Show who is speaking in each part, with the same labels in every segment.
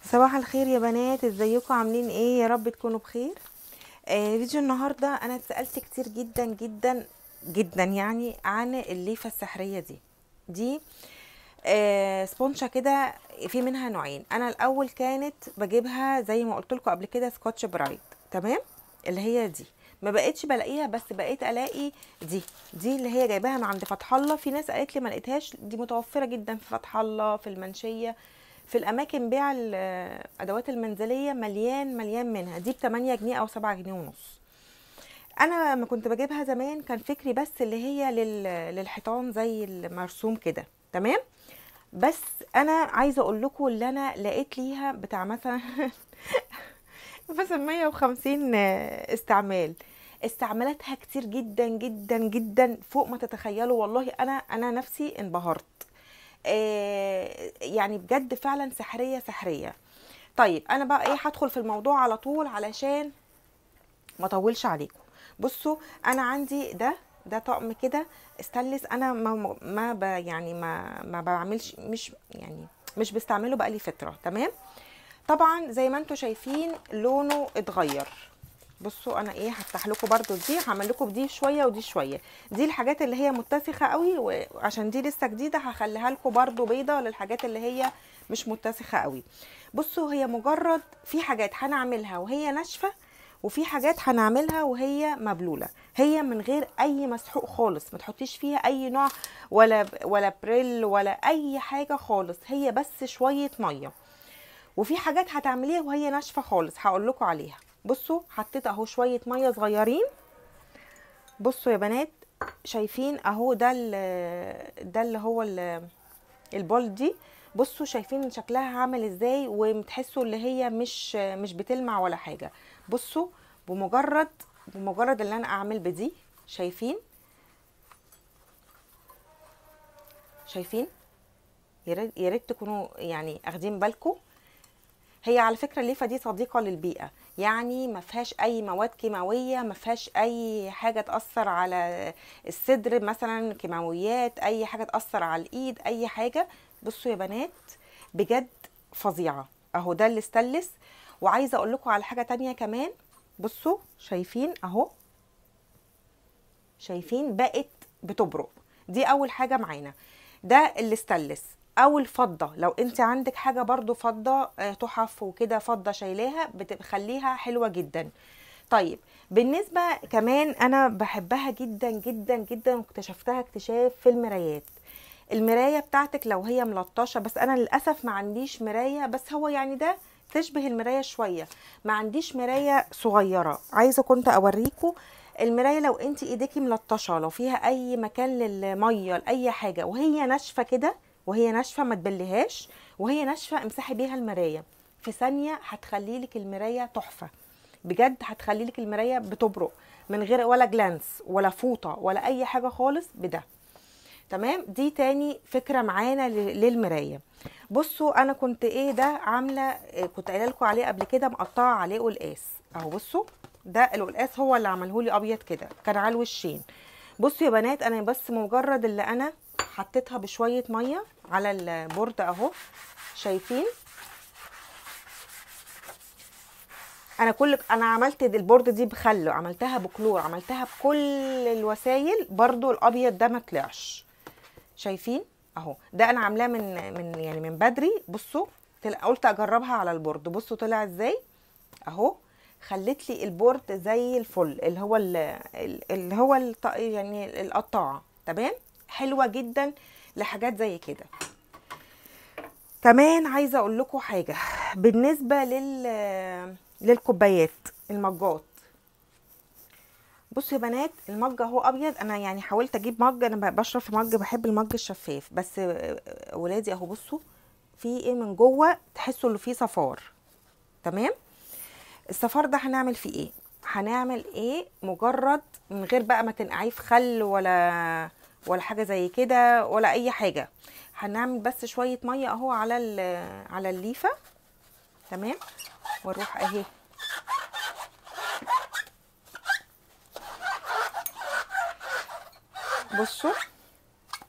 Speaker 1: صباح الخير يا بنات ازيكم عاملين ايه يا رب تكونوا بخير آه فيديو النهارده انا اتسالت كتير جدا جدا جدا يعني عن الليفه السحريه دي دي آه سبونشة كده في منها نوعين انا الاول كانت بجيبها زي ما قلت لكم قبل كده سكوتش برايت تمام اللي هي دي ما بقتش بلاقيها بس بقيت الاقي دي دي اللي هي جايباها من عند فتح الله في ناس قالت لي ما لقيتهاش دي متوفره جدا في فتح الله في المنشيه في الاماكن بيع الادوات المنزليه مليان مليان منها دي ب 8 جنيه او 7 جنيه ونص انا لما كنت بجيبها زمان كان فكري بس اللي هي لل- للحيطان زي المرسوم كده تمام بس انا عايزه اقول لكم اللي انا لقيت ليها بتاع مثلا مثلا 150 استعمال استعمالاتها كتير جدا جدا جدا فوق ما تتخيلوا والله انا انا نفسي انبهرت آه، يعني بجد فعلا سحريه سحريه طيب انا بقى ايه هدخل في الموضوع على طول علشان ما اطولش عليكم بصوا انا عندي ده ده طقم كده استانلس انا ما ما ب يعني ما ما بعملش مش يعني مش بستعمله بقالي فتره تمام طبعا زي ما انتم شايفين لونه اتغير بصوا انا ايه هفتح لكم برضو دي هعمل لكم دي شويه ودي شويه دي الحاجات اللي هي متسخه قوي وعشان دي لسه جديده هخليها لكم برضو بيضه للحاجات اللي هي مش متسخه قوي بصوا هي مجرد في حاجات هنعملها وهي ناشفه وفي حاجات هنعملها وهي مبلوله هي من غير اي مسحوق خالص ما تحطيش فيها اي نوع ولا ولا بريل ولا اي حاجه خالص هي بس شويه ميه وفي حاجات هتعمليها وهي ناشفه خالص هقول لكم عليها بصوا حطيت اهو شويه ميه صغيرين بصوا يا بنات شايفين اهو ده ال- ده اللي هو ال- البول دي بصوا شايفين شكلها عامل ازاي وتحسوا اللي هي مش مش بتلمع ولا حاجه بصوا بمجرد بمجرد اللي انا اعمل بدي شايفين شايفين يا ريت يا ريت تكونوا يعني اخدين بالكم هي على فكره الليفه دي صديقه للبيئه يعني ما فيهاش اي مواد كيماويه ما فيهاش اي حاجه تاثر على الصدر مثلا كيماويات اي حاجه تاثر على الايد اي حاجه بصوا يا بنات بجد فظيعه اهو ده اللي استلس وعايزه اقول لكم على حاجه تانية كمان بصوا شايفين اهو شايفين بقت بتبرق دي اول حاجه معانا ده اللي استلس او الفضه لو انت عندك حاجه برضو فضه آه، تحف وكده فضه شايلاها بتخليها حلوه جدا طيب بالنسبه كمان انا بحبها جدا جدا جدا واكتشفتها اكتشاف في المرايات المرايه بتاعتك لو هي ملطشه بس انا للاسف ما عنديش مرايه بس هو يعني ده تشبه المرايه شويه ما عنديش مرايه صغيره عايزه كنت اوريكم المرايه لو انت ايديكي ملطشه لو فيها اي مكان للميه لاي حاجه وهي ناشفه كده وهي ناشفه ما تبليهاش وهي ناشفه امسحي بيها المرايه في ثانيه هتخلي لك المرايه تحفه بجد هتخلي لك المرايه بتبرق من غير ولا جلانس ولا فوطه ولا اي حاجه خالص بده تمام دي تاني فكره معانا ل- للمرايه بصوا انا كنت ايه ده عامله إيه، كنت قايله لكم عليه قبل كده مقطعه عليه قلقاس اهو بصوا ده القلقاس هو اللي عمله لي ابيض كده كان على الوشين بصوا يا بنات انا بس مجرد اللي انا حطيتها بشويه ميه على البورد اهو شايفين انا كل انا عملت دي- البورد دي بخل عملتها بكلور عملتها بكل الوسائل برضو الابيض ده ما طلعش شايفين اهو ده انا عاملاه من من يعني من بدري بصوا طلع- قلت اجربها على البورد بصوا طلع ازاي اهو خلت لي البورد زي الفل اللي هو ال- ال- اللي هو الط- يعني القطاعه تمام حلوه جدا لحاجات زي كده كمان عايزه اقول لكم حاجه بالنسبه لل للكوبايات المجات بصوا يا بنات المج اهو ابيض انا يعني حاولت اجيب مج انا ب- بشرب في مج بحب المج الشفاف بس آه، ولادي اهو بصوا في ايه من جوه تحسوا اللي فيه صفار تمام الصفار ده هنعمل فيه ايه هنعمل ايه مجرد من غير بقى ما تنقعيه في خل ولا ولا حاجه زي كده ولا اي حاجه هنعمل بس شويه ميه اهو على ال- على الليفه تمام واروح اهي بصوا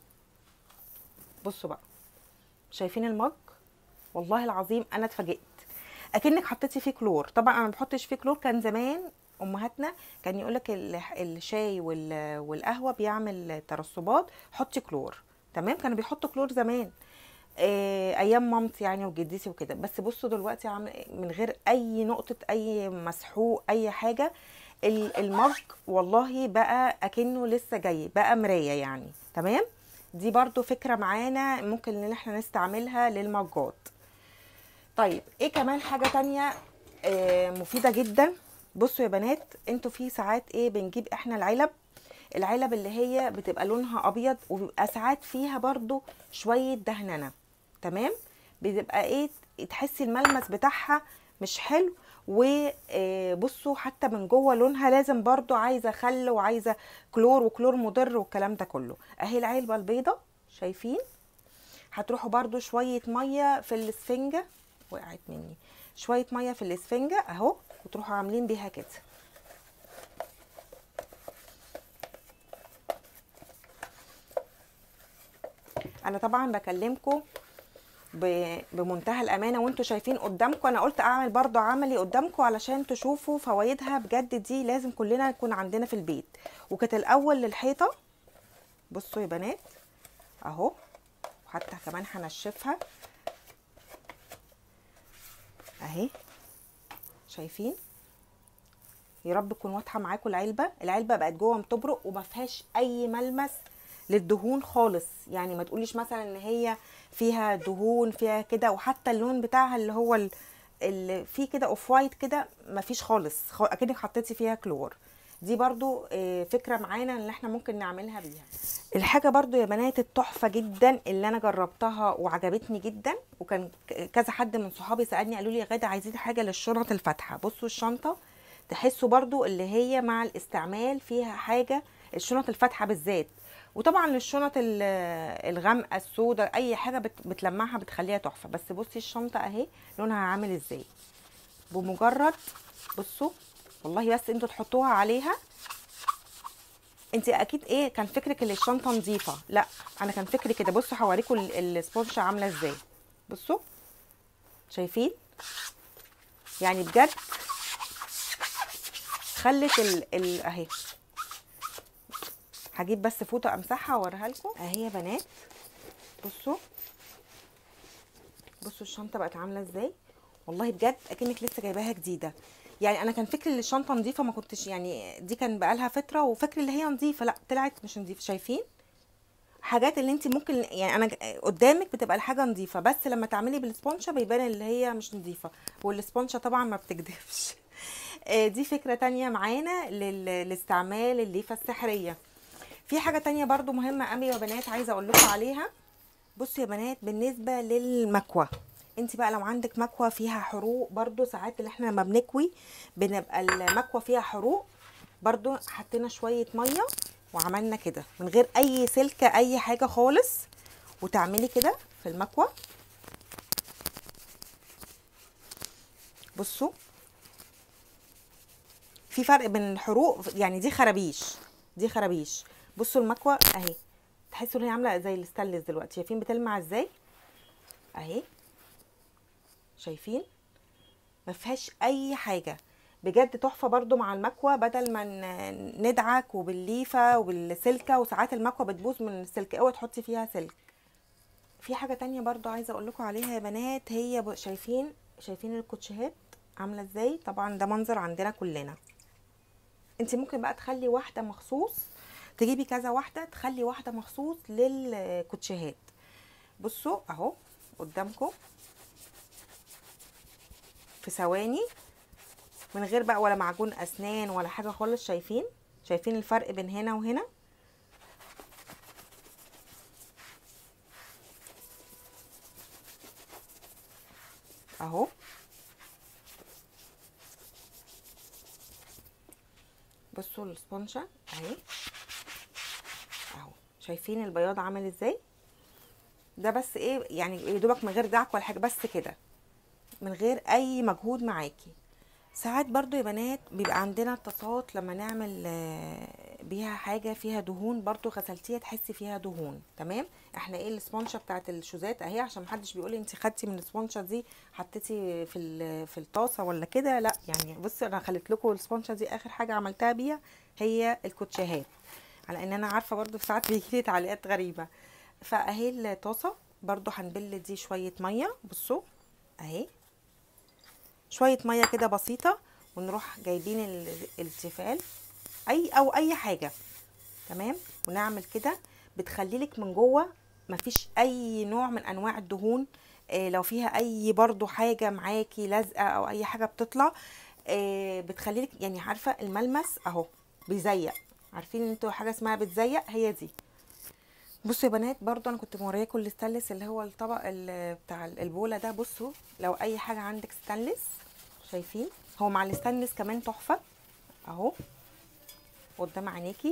Speaker 1: بصوا بقى شايفين المج والله العظيم انا اتفاجئت اكنك حطيتي فيه كلور طبعا انا ما بحطش فيه كلور كان زمان امهاتنا كان يقول لك الشاي وال- والقهوه بيعمل ترسبات حطي كلور تمام كانوا بيحطوا كلور زمان آه، ايام مامتي يعني وجدتي وكده بس بصوا دلوقتي عامل من غير اي نقطه اي مسحوق اي حاجه ال- المج والله بقى اكنه لسه جاي بقى مرايه يعني تمام دي برضو فكره معانا ممكن ان احنا نستعملها للمجات طيب ايه كمان حاجه تانية آه، مفيده جدا بصوا يا بنات انتوا في ساعات ايه بنجيب احنا العلب العلب اللي هي بتبقى لونها ابيض وبيبقى ساعات فيها برضو شويه دهننه تمام بتبقى ايه تحسي الملمس بتاعها مش حلو وبصوا حتى من جوه لونها لازم برضو عايزه خل وعايزه كلور وكلور مضر والكلام ده كله اهي العلبه البيضه شايفين هتروحوا برضو شويه ميه في الاسفنجه وقعت مني شويه ميه في الاسفنجه اهو وتروحوا عاملين بيها كده انا طبعا بكلمكم ب- بمنتهى الامانه وانتوا شايفين قدامكم انا قلت اعمل برضو عملي قدامكم علشان تشوفوا فوائدها بجد دي لازم كلنا يكون عندنا في البيت وكانت الاول للحيطه بصوا يا بنات اهو وحتى كمان هنشفها اهي شايفين يا رب تكون واضحه معاكم العلبه العلبه بقت جوه متبرق وما فيهاش اي ملمس للدهون خالص يعني ما تقوليش مثلا ان هي فيها دهون فيها كده وحتى اللون بتاعها اللي هو ال- اللي فيه كده اوف وايت كده ما فيش خالص خ- اكنك حطيتي فيها كلور دي برضو آه، فكره معانا ان احنا ممكن نعملها بيها الحاجه برضو يا بنات التحفه جدا اللي انا جربتها وعجبتني جدا وكان ك- كذا حد من صحابي سالني قالوا لي يا غاده عايزين حاجه للشنط الفاتحه بصوا الشنطه تحسوا برضو اللي هي مع الاستعمال فيها حاجه الشنط الفاتحه بالذات وطبعا للشنط ال- الغامقه السوداء اي حاجه بت- بتلمعها بتخليها تحفه بس بصي الشنطه اهي لونها عامل ازاي بمجرد بصوا والله بس انتوا تحطوها عليها انت اكيد ايه كان فكرك ان الشنطه نظيفه لا انا كان فكري كده بصوا هوريكم ال- السبونشه عامله ازاي بصوا شايفين يعني بجد خلت ال, ال اهي هجيب بس فوطه امسحها واوريها لكم اهي يا بنات بصوا بصوا الشنطه بقت عامله ازاي والله بجد اكنك لسه جايباها جديده يعني انا كان فكري ان الشنطه نظيفه ما كنتش يعني دي كان بقالها فتره وفكري اللي هي نظيفه لا طلعت مش نظيفه شايفين حاجات اللي انت ممكن يعني انا ج- قدامك بتبقى الحاجه نظيفه بس لما تعملي بالسبونشه بيبان اللي هي مش نظيفه والسبونشه طبعا ما بتكدبش آه، دي فكره تانية معانا لل- لاستعمال الليفه السحريه في حاجه تانية برضو مهمه قوي يا بنات عايزه اقول لكم عليها بصوا يا بنات بالنسبه للمكوى انت بقى لو عندك مكوى فيها حروق برضو ساعات اللي احنا لما بنكوي بنبقى المكوى فيها حروق برضو حطينا شويه ميه وعملنا كده من غير اي سلكه اي حاجه خالص وتعملي كده في المكوى بصوا في فرق بين الحروق يعني دي خرابيش دي خرابيش بصوا المكوى اهي تحسوا ان هي عامله زي الستانلس دلوقتي شايفين بتلمع ازاي اهي شايفين ما فيهاش اي حاجه بجد تحفه برضو مع المكوى بدل ما ن- ندعك وبالليفه وبالسلكه وساعات المكوى بتبوظ من السلك اوعي تحطي فيها سلك في حاجه تانية برضو عايزه اقول لكم عليها يا بنات هي ب- شايفين شايفين الكوتشيهات عامله ازاي طبعا ده منظر عندنا كلنا انت ممكن بقى تخلي واحده مخصوص تجيبي كذا واحده تخلي واحده مخصوص للكوتشيهات بصوا اهو قدامكم في ثواني من غير بقى ولا معجون اسنان ولا حاجه خالص شايفين شايفين الفرق بين هنا وهنا اهو بصوا السبونشة اهي اهو شايفين البياض عامل ازاي ده بس ايه يعني يا دوبك من غير دعك ولا حاجه بس كده من غير اي مجهود معاكي ساعات برضو يا بنات بيبقى عندنا طاسات لما نعمل آه، بيها حاجة فيها دهون برضو غسلتيها تحسي فيها دهون تمام احنا ايه الاسبونشة بتاعت الشوزات اهي عشان محدش بيقولي انت خدتي من الاسبونشة دي حطيتي في ال- في الطاسة ولا كده لا يعني بصي انا خليت لكم الاسبونشة دي اخر حاجة عملتها بيها هي الكوتشيهات على ان انا عارفة برضو في ساعات بيجيلي تعليقات غريبة فاهي الطاسة برضو هنبل دي شوية مية بصوا اهي شويه ميه كده بسيطه ونروح جايبين ال- التيفال اي او اي حاجه تمام ونعمل كده بتخلي لك من جوه مفيش اي نوع من انواع الدهون إيه لو فيها اي برضو حاجه معاكي لازقه او اي حاجه بتطلع إيه بتخلي لك يعني عارفه الملمس اهو بيزيق عارفين انتوا حاجه اسمها بتزيق هي دي بصوا يا بنات برضو انا كنت مورياكم الستانلس اللي هو الطبق ال- بتاع البوله ده بصوا لو اي حاجه عندك ستانلس شايفين هو مع الستانلس كمان تحفه اهو قدام عينيكي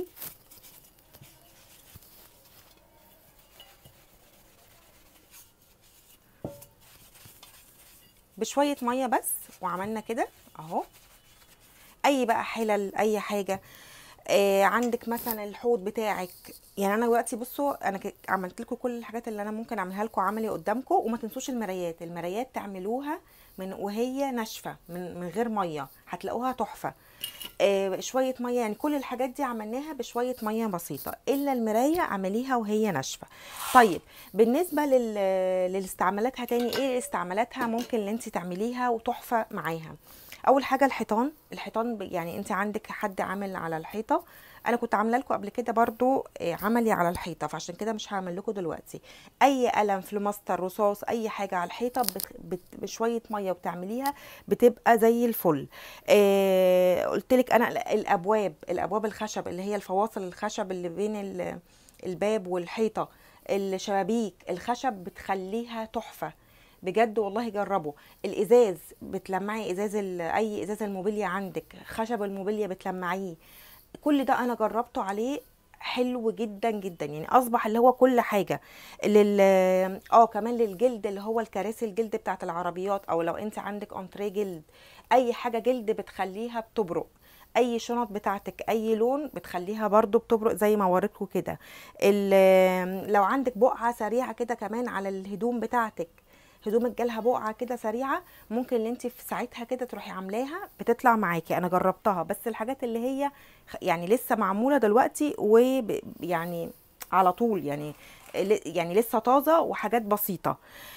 Speaker 1: بشويه ميه بس وعملنا كده اهو اي بقى حلل اي حاجه آه عندك مثلا الحوض بتاعك يعني انا دلوقتي بصوا انا ك- عملت لكم كل الحاجات اللي انا ممكن اعملها لكم عملي قدامكم وما تنسوش المرايات المرايات تعملوها من وهي ناشفه من من غير ميه هتلاقوها تحفه آه شويه ميه يعني كل الحاجات دي عملناها بشويه ميه بسيطه الا المرايه اعمليها وهي ناشفه طيب بالنسبه لل للاستعمالاتها تاني ايه استعمالاتها ممكن اللي انت تعمليها وتحفه معاها اول حاجه الحيطان الحيطان ب- يعني انت عندك حد عامل على الحيطه انا كنت عامله لكم قبل كده برضو آه، عملي على الحيطه فعشان كده مش هعمل لكم دلوقتي اي قلم فلوماستر رصاص اي حاجه على الحيطه بت... بت... بشويه ميه وبتعمليها بتبقى زي الفل آه قلت لك انا ال- الابواب الابواب الخشب اللي هي الفواصل الخشب اللي بين ال... الباب والحيطه الشبابيك الخشب بتخليها تحفه بجد والله جربوا الازاز بتلمعي ازاز ال- اي ازاز الموبيليا عندك خشب الموبيليا بتلمعيه كل ده انا جربته عليه حلو جدا جدا يعني اصبح اللي هو كل حاجه لل اه كمان للجلد اللي هو الكراسي الجلد بتاعت العربيات او لو انت عندك انتريه جلد اي حاجه جلد بتخليها بتبرق اي شنط بتاعتك اي لون بتخليها برضو بتبرق زي ما وريتكم كده ال- لو عندك بقعه سريعه كده كمان على الهدوم بتاعتك هدومك جالها بقعه كده سريعه ممكن اللي انت في ساعتها كده تروحي عاملاها بتطلع معاكي انا جربتها بس الحاجات اللي هي خ- يعني لسه معموله دلوقتي ويعني على طول يعني ل- يعني لسه طازه وحاجات بسيطه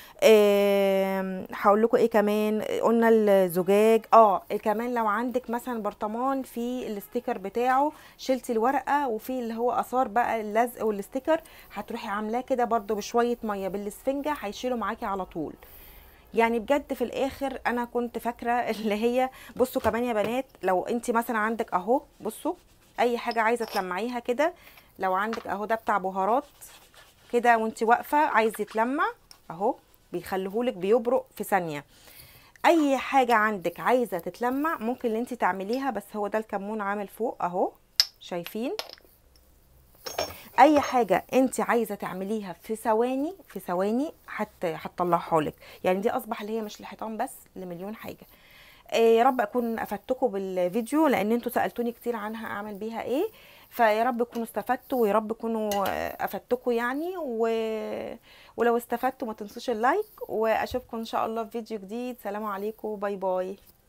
Speaker 1: آم، هقول لكم ايه كمان قلنا الزجاج اه كمان لو عندك مثلا برطمان في الاستيكر بتاعه شلتي الورقه وفي اللي هو اثار بقى اللزق والاستيكر هتروحي عاملاه كده برضو بشويه ميه بالاسفنجه هيشيلوا معاكي على طول يعني بجد في الاخر انا كنت فاكره اللي هي بصوا كمان يا بنات لو انت مثلا عندك اهو بصوا اي حاجه عايزه تلمعيها كده لو عندك اهو ده بتاع بهارات كده وانت واقفه عايز يتلمع اهو بيخليهولك بيبرق في ثانيه اي حاجه عندك عايزه تتلمع ممكن اللي انت تعمليها بس هو ده الكمون عامل فوق اهو شايفين اي حاجه انت عايزه تعمليها في ثواني في ثواني هت هتطلعها لك يعني دي اصبح اللي هي مش الحيطان بس لمليون حاجه إيه يا رب اكون افدتكم بالفيديو لان انتوا سالتوني كتير عنها اعمل بيها ايه فيا رب تكونوا استفدتوا ويا رب تكونوا آه، افدتكم يعني و... ولو استفدتوا ما تنسوش اللايك واشوفكم ان شاء الله في فيديو جديد سلام عليكم باي باي